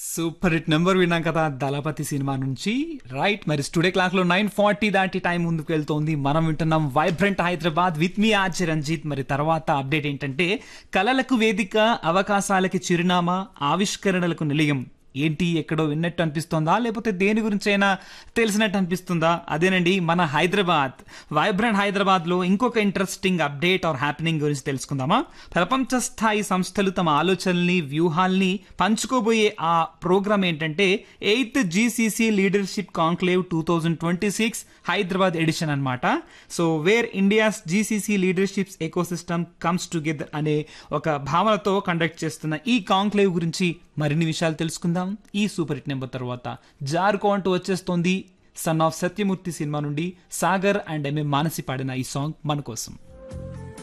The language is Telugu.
సూపర్ హిట్ నెంబర్ విన్నాం కదా దళపతి సినిమా నుంచి రైట్ మరి స్టూడియో క్లాక్ లో నైన్ ఫార్టీ దాటి టైం ముందుకు వెళ్తోంది మనం వింటున్నాం vibrant Hyderabad with me R Chiranjit మరి తర్వాత అప్డేట్ ఏంటంటే కళలకు వేదిక అవకాశాలకి చిరునామా ఆవిష్కరణలకు నిలయం ఏంటి ఎక్కడో విన్నట్టు అనిపిస్తుందా లేకపోతే దేని గురించి అయినా తెలిసినట్టు అనిపిస్తుందా అదేనండి మన హైదరాబాద్ వైబ్రెంట్ హైదరాబాద్ లో ఇంకొక ఇంట్రెస్టింగ్ అప్డేట్ ఆర్ హ్యాపెనింగ్ గురించి తెలుసుకుందామా ప్రపంచ స్థాయి సంస్థలు తమ ఆలోచనల్ని వ్యూహాల్ని పంచుకోబోయే ఆ ప్రోగ్రామ్ ఏంటంటే eighth GCC leadership conclave two thousand twenty six Hyderabad edition అనమాట so where India's GCC leaderships ecosystem comes together అనే ఒక భావనతో కండక్ట్ చేస్తున్న ఈ కాంక్లేవ్ గురించి మరిన్ని విషయాలు తెలుసుకుందాం ఈ సూపర్ హిట్ నెంబర్ తర్వాత జారుకో అంటూ వచ్చేస్తోంది సన్ ఆఫ్ సత్యమూర్తి సినిమా నుండి సాగర్ అండ్ ఎంఏ మానసి పాడిన ఈ సాంగ్ మన కోసం